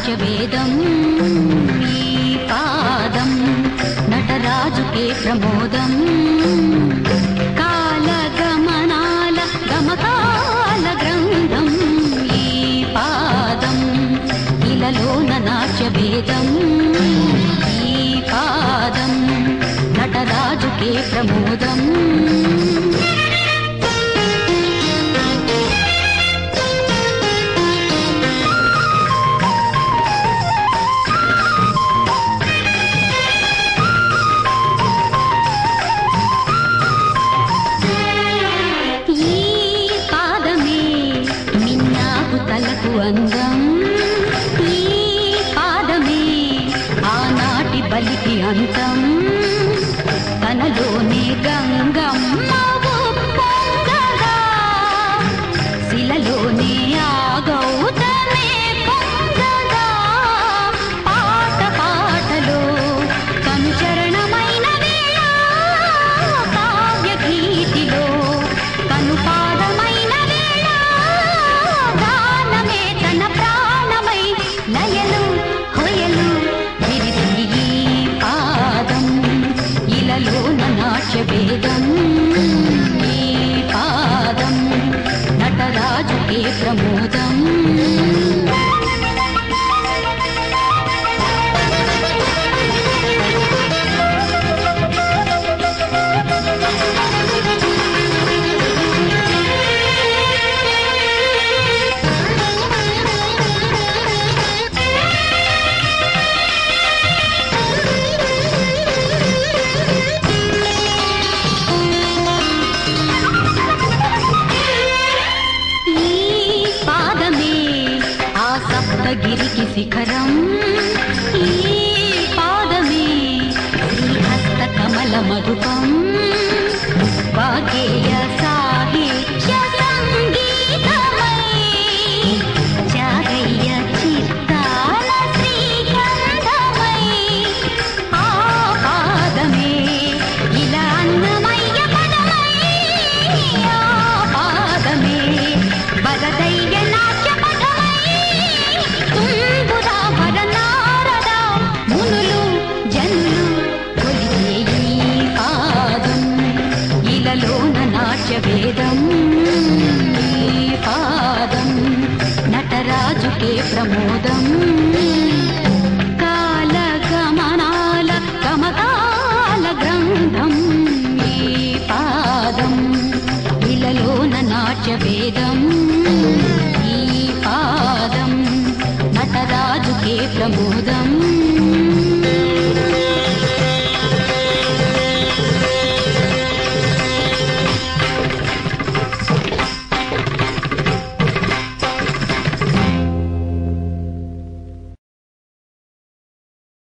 నాట్యవేదం ఈ పాదం నటరాజుకే ప్రమోదం కాలగమనాల గమకాల గ్రంథం ఈ పాదం ఇలలోన నాట్యవేదం ఈ పాదం నటరాజుకే ప్రమోదం ఈ పాదమే మిన్నాకు తలకు అందం ఈ పాదమే ఆనాటి బలికి అంతం తనలోనే గంగమ్మ పొంగగా శిలలోనే ఆ గౌతమే పొంగగా పాట పాటలో కనుచరణమైన వేళ కావ్య గీతిలో కనుపాదమైన వేళ గానమే తన ప్రాణమై లయలు హొయలు విరిసి ఈ పాదం ఇలలోన నాట్యవేదం ఈ పాదం నటరాజుకే ప్రమోదం ఈ పాదమే ఆ సప్తగిరికి శిఖరం ఈ పాదమే శ్రీహస్త కమల మధుపం వాగేయ సాహిత్య సంగీతమై జాగయ్య చిత్తాల శ్రీగంధమై ఆ పాదమే ఇలా అన్నమయ్య పదమై ఆ పాదమే వరదయ్య నాట్య పదమై తుంబురాభర నారద మునులు జనులు కొలిచే ఈ పాదం ఇలలోన నాట్య వేదం ఈ పాదం నటరాజుకే ప్రమోదం